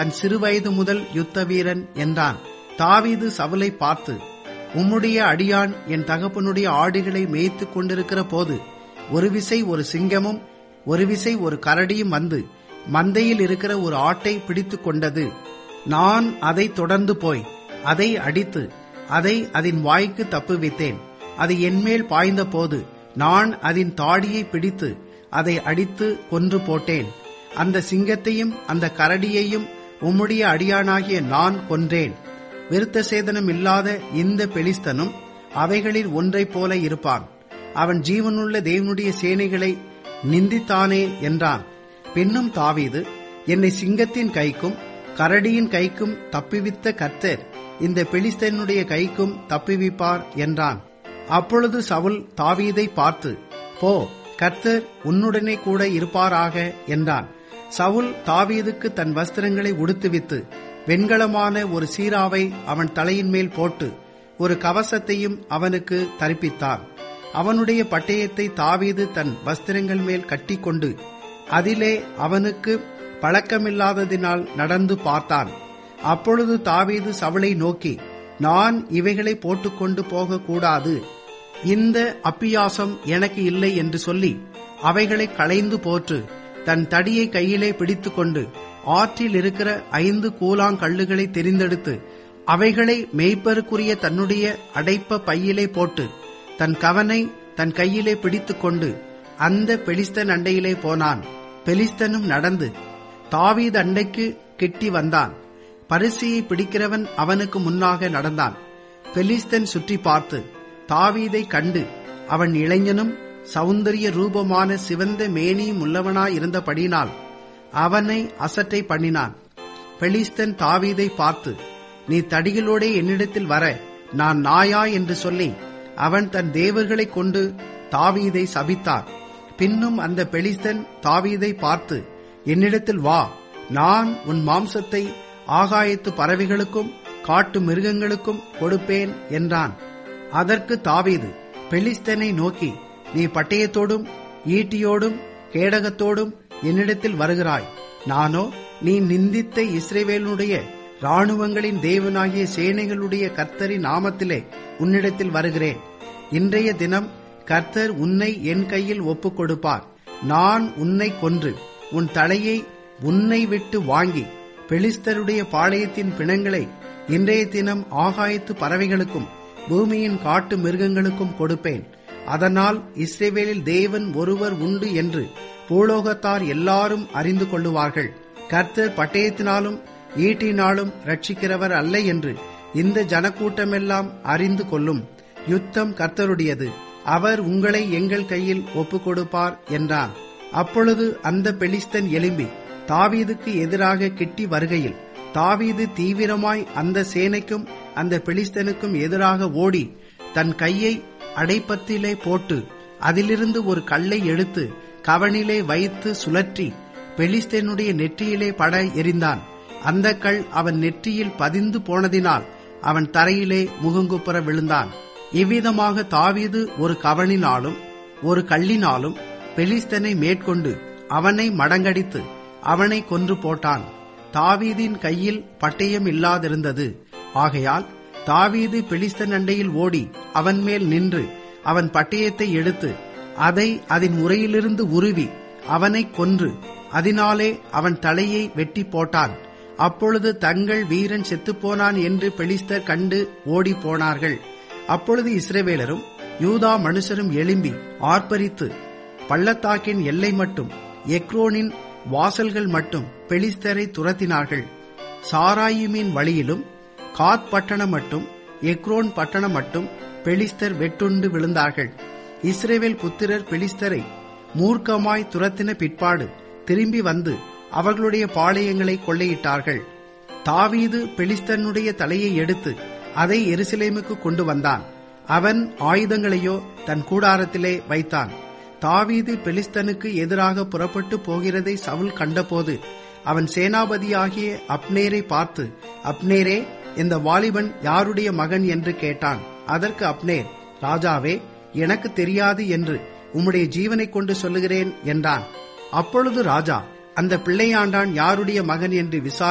தன் சிறுவயது முதல் யுத்த வீரன் என்றான் தாவீது சவுலை பார்த்து உம்முடைய அடியான் என் தகப்பனுடைய ஆடுகளை மேய்த்துக் கொண்டிருக்கிற போது ஒரு விசை ஒரு சிங்கமும் ஒரு விசை ஒரு கரடியும் வந்து மந்தையில் இருக்கிற ஒரு ஆட்டை பிடித்துக் கொண்டது நான் அதை தொடர்ந்து போய் அதை அடித்து அதை அதன் வாய்க்கு தப்புவித்தேன் அது என்மேல் பாய்ந்த போது நான் அதன் தாடியை பிடித்து அதை அடித்து கொன்று போட்டேன் அந்த சிங்கத்தையும் அந்த கரடியையும் உம்முடைய அடியானாகிய நான் கொன்றேன் விருத்த சேதனம் இல்லாத இந்த பெலிஸ்தனும் அவைகளில் ஒன்றைப் போல இருப்பான் அவன் ஜீவனுள்ள தேவனுடைய சேனைகளை நிந்தித்தானே என்றான் பின்னும் தாவீது என்னை சிங்கத்தின் கைக்கும் கரடியின் கைக்கும் தப்புவித்த கர்த்தர் இந்த பெலிஸ்தனுடைய கைக்கும் தப்புவிப்பார் என்றான் அப்பொழுது சவுல் தாவீதை பார்த்து போ கர்த்தர் உன்னுடனே கூட இருப்பாராக என்றான் சவுல் தாவீதுக்கு தன் வஸ்திரங்களை உடுத்துவித்து வெண்கலமான ஒரு சீராவை அவன் தலையின் மேல் போட்டு ஒரு கவசத்தையும் அவனுக்கு தரிப்பித்தான் அவனுடைய பட்டயத்தை தாவீது தன் வஸ்திரங்கள் மேல் கட்டிக்கொண்டு அதிலே அவனுக்கு பழக்கமில்லாததினால் நடந்து பார்த்தான் அப்பொழுது தாவீது சவளை நோக்கி நான் இவைகளை போட்டுக்கொண்டு போகக்கூடாது இந்த அப்பியாசம் எனக்கு இல்லை என்று சொல்லி அவைகளை களைந்து போற்று தன் தடியை கையிலே பிடித்துக்கொண்டு ஆற்றில் இருக்கிற ஐந்து கூலாங்கல்லுகளை தெரிந்தெடுத்து அவைகளை மேய்ப்பருக்குரிய தன்னுடைய அடைப்ப பையிலே போட்டு தன் கவனை தன் கையிலே பிடித்துக்கொண்டு அந்த பெலிஸ்தன் அண்டையிலே போனான் பெலிஸ்தனும் நடந்து தாவீது அண்டைக்கு கிட்டி வந்தான் பரிசையை பிடிக்கிறவன் அவனுக்கு முன்னாக நடந்தான் பெலிஸ்தன் சுற்றி பார்த்து தாவீதை கண்டு அவன் இளைஞனும் சௌந்தரிய ரூபமான சிவந்த மேனியும் உள்ளவனாயிருந்தபடியினால் அவனை அசட்டை பண்ணினான் பெலிஸ்தன் தாவீதை பார்த்து நீ தடிகளோடே என்னிடத்தில் வர நான் நாயா என்று சொல்லி அவன் தன் தேவர்களைக் கொண்டு தாவீதை சபித்தான் பின்னும் அந்த பெலிஸ்தன் தாவீதை பார்த்து என்னிடத்தில் வா நான் உன் மாம்சத்தை ஆகாயத்து பறவைகளுக்கும் காட்டு மிருகங்களுக்கும் கொடுப்பேன் என்றான் அதற்கு தாவீது பெலிஸ்தனை நோக்கி நீ பட்டயத்தோடும் ஈட்டியோடும் கேடகத்தோடும் என்னிடத்தில் வருகிறாய் நானோ நீ நிந்தித்த இஸ்ரேவேலுடைய இராணுவங்களின் தேவனாகிய சேனைகளுடைய கர்த்தரின் நாமத்திலே உன்னிடத்தில் வருகிறேன் இன்றைய தினம் கர்த்தர் உன்னை என் கையில் ஒப்புக் கொடுப்பார் நான் உன்னை கொன்று உன் தலையை உன்னை விட்டு வாங்கி பெலிஸ்தருடைய பாளையத்தின் பிணங்களை இன்றைய தினம் ஆகாயத்து பறவைகளுக்கும் பூமியின் காட்டு மிருகங்களுக்கும் கொடுப்பேன் அதனால் இஸ்ரேவேலில் தேவன் ஒருவர் உண்டு என்று பூலோகத்தார் எல்லாரும் அறிந்து கொள்ளுவார்கள் கர்த்தர் பட்டயத்தினாலும் ஈட்டினாலும் ரட்சிக்கிறவர் அல்ல என்று இந்த ஜனக்கூட்டமெல்லாம் அறிந்து கொள்ளும் யுத்தம் கர்த்தருடையது அவர் உங்களை எங்கள் கையில் ஒப்புக் கொடுப்பார் என்றான் அப்பொழுது அந்த பெலிஸ்தன் எழும்பி தாவீதுக்கு எதிராக கிட்டி வருகையில் தாவீது தீவிரமாய் அந்த சேனைக்கும் அந்த பெலிஸ்தனுக்கும் எதிராக ஓடி தன் கையை அடைப்பத்திலே போட்டு அதிலிருந்து ஒரு கல்லை எடுத்து கவனிலே வைத்து சுழற்றி பெலிஸ்தனுடைய நெற்றியிலே பட எறிந்தான் அந்த கல் அவன் நெற்றியில் பதிந்து போனதினால் அவன் தரையிலே முகங்குப்புற விழுந்தான் இவ்விதமாக தாவீது ஒரு கவனினாலும் ஒரு கல்லினாலும் பெலிஸ்தனை மேற்கொண்டு அவனை மடங்கடித்து அவனை கொன்று போட்டான் தாவீதின் கையில் பட்டயம் இல்லாதிருந்தது ஆகையால் தாவீது பெலிஸ்தன் அண்டையில் ஓடி அவன் மேல் நின்று அவன் பட்டயத்தை எடுத்து அதை அதன் உரையிலிருந்து உருவி அவனை கொன்று அதனாலே அவன் தலையை வெட்டி போட்டான் அப்பொழுது தங்கள் வீரன் செத்துப்போனான் என்று பெலிஸ்தர் கண்டு ஓடி போனார்கள் அப்பொழுது இஸ்ரவேலரும் யூதா மனுஷரும் எழும்பி ஆர்ப்பரித்து பள்ளத்தாக்கின் எல்லை மட்டும் எக்ரோனின் வாசல்கள் மட்டும் பெலிஸ்தரை துரத்தினார்கள் சாராயிமின் வழியிலும் காத் பட்டணம் மட்டும் எக்ரோன் பட்டணம் மட்டும் பெலிஸ்தர் வெட்டுண்டு விழுந்தார்கள் இஸ்ரேவேல் புத்திரர் பெலிஸ்தரை மூர்க்கமாய் துரத்தின பிற்பாடு திரும்பி வந்து அவர்களுடைய பாளையங்களை கொள்ளையிட்டார்கள் தாவீது பெலிஸ்தனுடைய தலையை எடுத்து அதை எருசலேமுக்கு கொண்டு வந்தான் அவன் ஆயுதங்களையோ தன் கூடாரத்திலே வைத்தான் தாவீது பெலிஸ்தனுக்கு எதிராக புறப்பட்டு போகிறதை சவுல் கண்டபோது அவன் சேனாபதியாகிய அப்னேரை பார்த்து அப்னேரே இந்த வாலிபன் யாருடைய மகன் என்று கேட்டான் அதற்கு அப்னேர் ராஜாவே எனக்கு தெரியாது என்று உம்முடைய ஜீவனைக் கொண்டு சொல்லுகிறேன் என்றான் அப்பொழுது ராஜா அந்த பிள்ளையாண்டான் யாருடைய மகன் என்று விசாரி